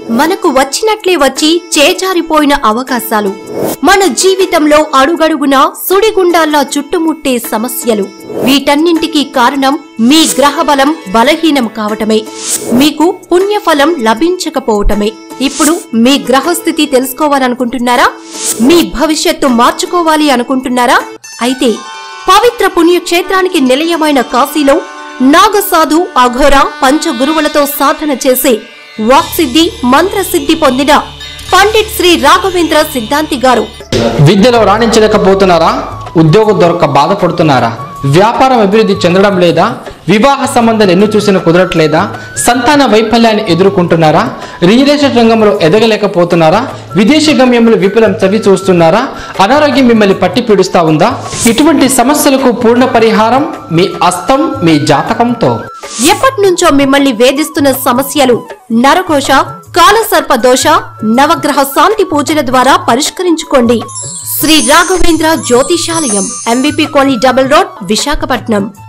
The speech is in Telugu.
మనకు వచ్చినట్లే వచ్చి చేజారిపోయిన అవకాశాలు మన జీవితంలో అడుగడుగునా సుడిగుండాల్లా చుట్టుముట్టే సమస్యలు వీటన్నింటికీ కారణం మీ గ్రహబలం బలహీనం కావటమే మీకు పుణ్యఫలం లభించకపోవటమే ఇప్పుడు మీ గ్రహస్థితి తెలుసుకోవాలనుకుంటున్నారా మీ భవిష్యత్తు మార్చుకోవాలి అనుకుంటున్నారా అయితే పవిత్ర పుణ్యక్షేత్రానికి నిలయమైన కాశీలో నాగసాధు అఘోర పంచగురువులతో సాధన చేసే వాక్సిద్ధి మంత్రసిద్ధి పొందిన పండిట్ శ్రీ రాఘవేంద్ర సిద్ధాంతి గారు విద్యలో రాణించలేకపోతున్నారా ఉద్యోగం దొరక్క బాధపడుతున్నారా వ్యాపారం అభివృద్ధి చెందడం లేదా వివాహ సంబంధాలు ఎన్ని చూసినా కుదరట్లేదా సంతాన వైఫల్యాన్ని ఎదుర్కొంటున్నారా రియల్ ఎస్టేట్ రంగంలో ఎదగలేకపోతున్నారా విదేశీ గమ్యంలో విపులం చవి చూస్తున్నారా అనారోగ్యం మిమ్మల్ని పట్టి పీడిస్తా ఉందా ఇటువంటి సమస్యలకు పూర్ణ పరిహారం మీ అస్తం మీ జాతకంతో ఎప్పటి నుంచో మిమ్మల్ని వేధిస్తున్న సమస్యలు నరకోశ కాలసర్ప దోష నవగ్రహ శాంతి పూజల ద్వారా పరిష్కరించుకోండి శ్రీ రాఘవేంద్ర జ్యోతిషాలయం MBP colony double road Visakhapatnam